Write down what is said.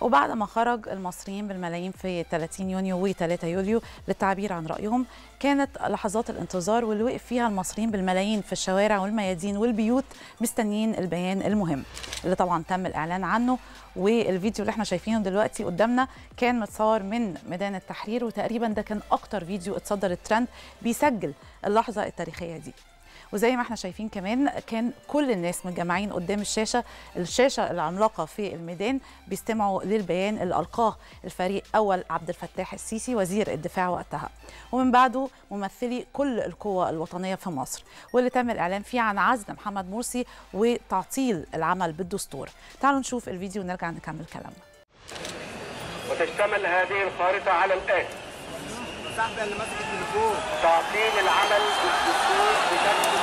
وبعد ما خرج المصريين بالملايين في 30 يونيو و3 يوليو للتعبير عن رأيهم كانت لحظات الانتظار واللي وقف فيها المصريين بالملايين في الشوارع والميادين والبيوت مستنيين البيان المهم اللي طبعا تم الإعلان عنه والفيديو اللي احنا شايفينه دلوقتي قدامنا كان متصور من ميدان التحرير وتقريبا ده كان أكتر فيديو اتصدر الترند بيسجل اللحظة التاريخية دي وزي ما احنا شايفين كمان كان كل الناس متجمعين قدام الشاشه الشاشه العملاقه في الميدان بيستمعوا للبيان اللي القاه الفريق اول عبد الفتاح السيسي وزير الدفاع وقتها ومن بعده ممثلي كل القوى الوطنيه في مصر واللي تم الاعلان فيه عن عزل محمد مرسي وتعطيل العمل بالدستور تعالوا نشوف الفيديو ونرجع نكمل كلامنا وتشتمل هذه الخارطه على الاتي صاحبي اللي ماسك التليفون تعطيل العمل بالدستور بشكل